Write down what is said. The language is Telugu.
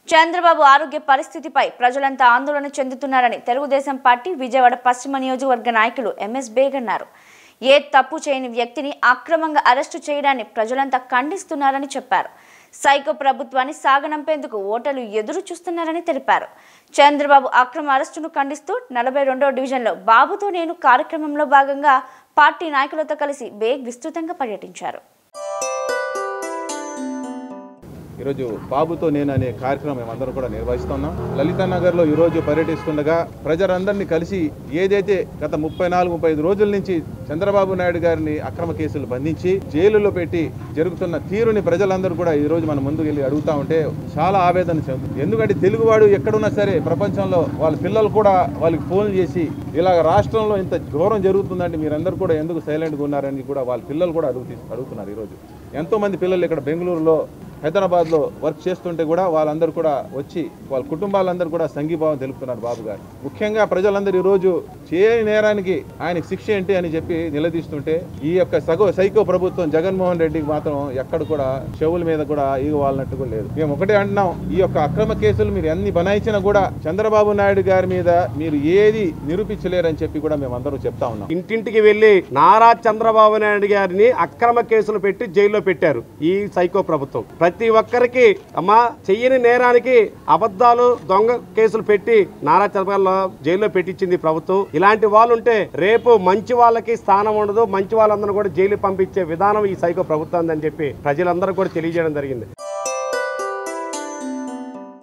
చంద్రబాబు ఆరోగ్య పరిస్థితిపై ప్రజలంతా ఆందోళన చెందుతున్నారని తెలుగుదేశం పార్టీ విజయవాడ పశ్చిమ నియోజకవర్గ నాయకులు ఎంఎస్ బేగ్ అన్నారు ఏ తప్పు చేయని వ్యక్తిని అక్రమంగా అరెస్టు చేయడాన్ని ప్రజలంతా ఖండిస్తున్నారని చెప్పారు సైకో ప్రభుత్వాన్ని సాగనంపేందుకు ఓటర్లు ఎదురు చూస్తున్నారని తెలిపారు చంద్రబాబు అక్రమ అరెస్టును ఖండిస్తూ నలభై రెండవ డివిజన్లో బాబుతో నేను కార్యక్రమంలో భాగంగా పార్టీ నాయకులతో కలిసి బేగ్ విస్తృతంగా పర్యటించారు ఈరోజు బాబుతో నేను అనే కార్యక్రమం మేమందరం కూడా నిర్వహిస్తున్నాం లలిత నగర్లో ఈరోజు పర్యటిస్తుండగా ప్రజలందరినీ కలిసి ఏదైతే గత ముప్పై నాలుగు ముప్పై ఐదు రోజుల నుంచి చంద్రబాబు నాయుడు గారిని అక్రమ కేసులు బంధించి జైలులో పెట్టి జరుగుతున్న తీరుని ప్రజలందరూ కూడా ఈ రోజు మనం ముందుకు వెళ్ళి అడుగుతా ఉంటే చాలా ఆవేదన చెందుతుంది ఎందుకంటే తెలుగువాడు ఎక్కడున్నా సరే ప్రపంచంలో వాళ్ళ పిల్లలు కూడా వాళ్ళకి ఫోన్ చేసి ఇలా రాష్ట్రంలో ఇంత ఘోరం జరుగుతుందంటే మీరందరూ కూడా ఎందుకు సైలెంట్గా ఉన్నారని కూడా వాళ్ళ పిల్లలు కూడా అడుగు అడుగుతున్నారు ఈరోజు ఎంతోమంది పిల్లలు ఇక్కడ బెంగళూరులో హైదరాబాద్లో వర్క్ చేస్తుంటే కూడా వాళ్ళందరూ కూడా వచ్చి వాళ్ళ కుటుంబాలందరూ కూడా సంఘీభావం తెలుపుతున్నారు బాబు గారు ముఖ్యంగా ప్రజలందరూ ఈరోజు చేయని నేరానికి ఆయనకి శిక్ష ఏంటి అని చెప్పి నిలదీస్తుంటే ఈ యొక్క సగో సైకో ప్రభుత్వం జగన్మోహన్ రెడ్డికి మాత్రం ఎక్కడ కూడా చెవుల మీద కూడా ఈగ వాళ్ళనట్టు కూడా లేదు మేము ఒకటే అంటున్నాం ఈ యొక్క అక్రమ కేసులు మీరు ఎన్ని బనాయించినా కూడా చంద్రబాబు నాయుడు గారి మీద మీరు ఏది నిరూపించలేరని చెప్పి కూడా మేము అందరూ చెప్తా ఉన్నాం ఇంటింటికి వెళ్లి నారా చంద్రబాబు నాయుడు గారిని అక్రమ కేసులు పెట్టి జైల్లో పెట్టారు ఈ సైకో ప్రభుత్వం ప్రతి ఒక్కరికి అమ్మా చెయ్యని నేరానికి అబద్ధాలు దొంగ కేసులు పెట్టి నారా చంద్రబాబు జైల్లో పెట్టించింది ప్రభుత్వం ఇలాంటి వాళ్ళు ఉంటే రేపు మంచి వాళ్ళకి స్థానం ఉండదు మంచి వాళ్ళందరూ కూడా జైలు పంపించే విధానం ఈ సైకో ప్రభుత్వం అని చెప్పి ప్రజలందరూ కూడా తెలియజేయడం జరిగింది